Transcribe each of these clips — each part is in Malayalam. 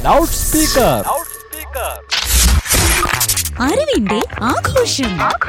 ലൗഡ് സ്പീക്കർ അറിവിന്റെ ആഘോഷം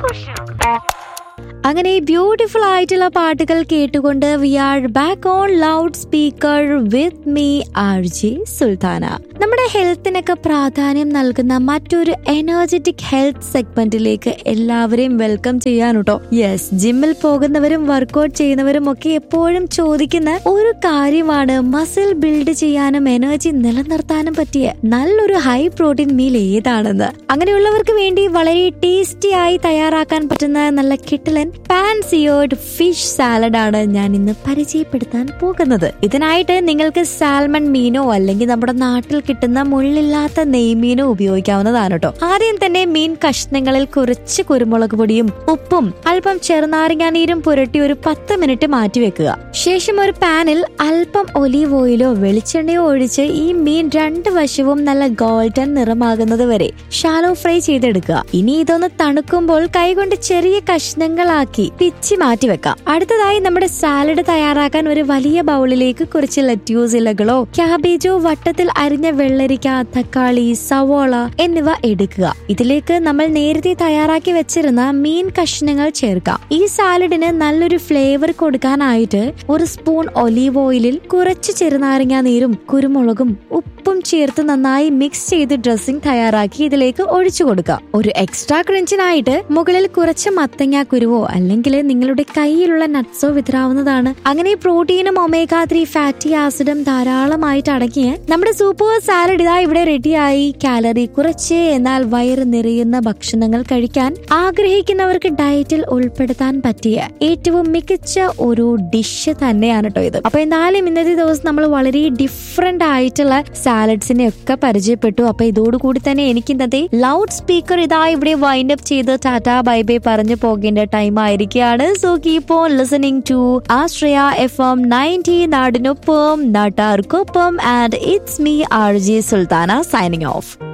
അങ്ങനെ ബ്യൂട്ടിഫുൾ ആയിട്ടുള്ള പാട്ടുകൾ കേട്ടുകൊണ്ട് we are back on loud speaker with me R J Sultana നമ്മുടെ ഹെൽത്തിനൊക്കെ പ്രാധാന്യം നൽകുന്ന മറ്റൊരു എനർജറ്റിക് ഹെൽത്ത് സെഗ്മെന്റിലേക്ക് എല്ലാവരെയും വെൽക്കം ചെയ്യാൻ കേട്ടോ യെസ് ജിമ്മിൽ പോകുന്നവരും വർക്കൗട്ട് ചെയ്യുന്നവരും ഒക്കെ എപ്പോഴും ചോദിക്കുന്ന ഒരു കാര്യമാണ് മസിൽ ബിൽഡ് ചെയ്യാനും എനർജി നിലനിർത്താനും പറ്റിയ നല്ലൊരു ഹൈ പ്രോട്ടീൻ മീൽ ഏതാണെന്ന് അങ്ങനെയുള്ളവർക്ക് വേണ്ടി വളരെ ടേസ്റ്റി ആയി തയ്യാറാക്കാൻ പറ്റുന്ന നല്ല കിട്ടലൻ പാൻ സിയോഡ് ഫിഷ് സാലഡ് ആണ് ഞാൻ ഇന്ന് പരിചയപ്പെടുത്താൻ പോകുന്നത് ഇതിനായിട്ട് നിങ്ങൾക്ക് സാൽമൺ മീനോ അല്ലെങ്കിൽ നമ്മുടെ നാട്ടിൽ കിട്ടുന്ന മുള്ളില്ലാത്ത നെയ്മീനോ ഉപയോഗിക്കാവുന്നതാണ് കേട്ടോ ആദ്യം തന്നെ മീൻ കഷ്ണങ്ങളിൽ കുറച്ച് കുരുമുളക് പൊടിയും ഉപ്പും അല്പം ചെറുനാരങ്ങാ നീരും പുരട്ടി ഒരു പത്ത് മിനിറ്റ് മാറ്റി വെക്കുക ശേഷം ഒരു പാനിൽ അല്പം ഒലീവ് ഓയിലോ വെളിച്ചെണ്ണയോ ഒഴിച്ച് ഈ മീൻ രണ്ട് വശവും നല്ല ഗോൾഡൻ നിറമാകുന്നത് വരെ ഷാലോ ഫ്രൈ ചെയ്തെടുക്കുക ഇനി ഇതൊന്ന് തണുക്കുമ്പോൾ കൈകൊണ്ട് ചെറിയ കഷ്ണങ്ങളാക്കി പിച്ചി മാറ്റി വെക്കാം അടുത്തതായി നമ്മുടെ സാലഡ് തയ്യാറാക്കാൻ ഒരു വലിയ ബൗളിലേക്ക് കുറച്ച് ലറ്റ്യൂസ് ഇലകളോ ക്യാബേജോ വട്ടത്തിൽ അരിഞ്ഞ വെള്ളരിക്ക തക്കാളി സവോള എന്നിവ എടുക്കുക ഇതിലേക്ക് നമ്മൾ നേരത്തെ തയ്യാറാക്കി വെച്ചിരുന്ന മീൻ കഷ്ണങ്ങൾ ചേർക്കാം ഈ സാലഡിന് നല്ലൊരു ഫ്ലേവർ കൊടുക്കാനായിട്ട് ഒരു സ്പൂൺ ഒലീവ് ഓയിലിൽ കുറച്ച് ചെറുനാരങ്ങാ നീരും കുരുമുളകും ഉപ്പും ചേർത്ത് നന്നായി മിക്സ് ചെയ്ത് ഡ്രസ്സിംഗ് തയ്യാറാക്കി ഇതിലേക്ക് ഒഴിച്ചു കൊടുക്കുക ഒരു എക്സ്ട്രാ ക്രഞ്ചിനായിട്ട് മുകളിൽ കുറച്ച് മത്തങ്ങ കുരുവോ അല്ലെങ്കിൽ നിങ്ങളുടെ കയ്യിലുള്ള നട്ട്സോ വിതറാവുന്നതാണ് അങ്ങനെ പ്രോട്ടീനും ഒമേഗ ത്രീ ഫാറ്റി ആസിഡും ധാരാളമായിട്ട് അടങ്ങിയ നമ്മുടെ സൂപ്പർ സാലഡ് ഇതാ ഇവിടെ റെഡിയായി കാലറി കുറച്ച് എന്നാൽ വയറ് നിറയുന്ന ഭക്ഷണങ്ങൾ കഴിക്കാൻ ആഗ്രഹിക്കുന്നവർക്ക് ഡയറ്റിൽ ഉൾപ്പെടുത്താൻ പറ്റിയ ഏറ്റവും മികച്ച ഒരു ഡിഷ് തന്നെയാണ് കേട്ടോ ഇത് അപ്പൊ എന്തായാലും ഇന്നത്തെ ദിവസം നമ്മൾ വളരെ ഡിഫറെന്റ് ആയിട്ടുള്ള സാലഡ്സിനെ ഒക്കെ പരിചയപ്പെട്ടു അപ്പൊ ഇതോടുകൂടി തന്നെ എനിക്ക് ഇന്നത്തെ ലൗഡ് സ്പീക്കർ ഇതാ ഇവിടെ വൈൻഡ് അപ്പ് ചെയ്ത് ടാറ്റ ബൈ ബൈ പറഞ്ഞു പോകേണ്ട ടൈം ആയിരിക്കുകയാണ് so keep on listening to Ashraya F M ninety നാടിനൊപ്പം നാട്ടാർക്കൊപ്പം and it's me R J Sultana signing of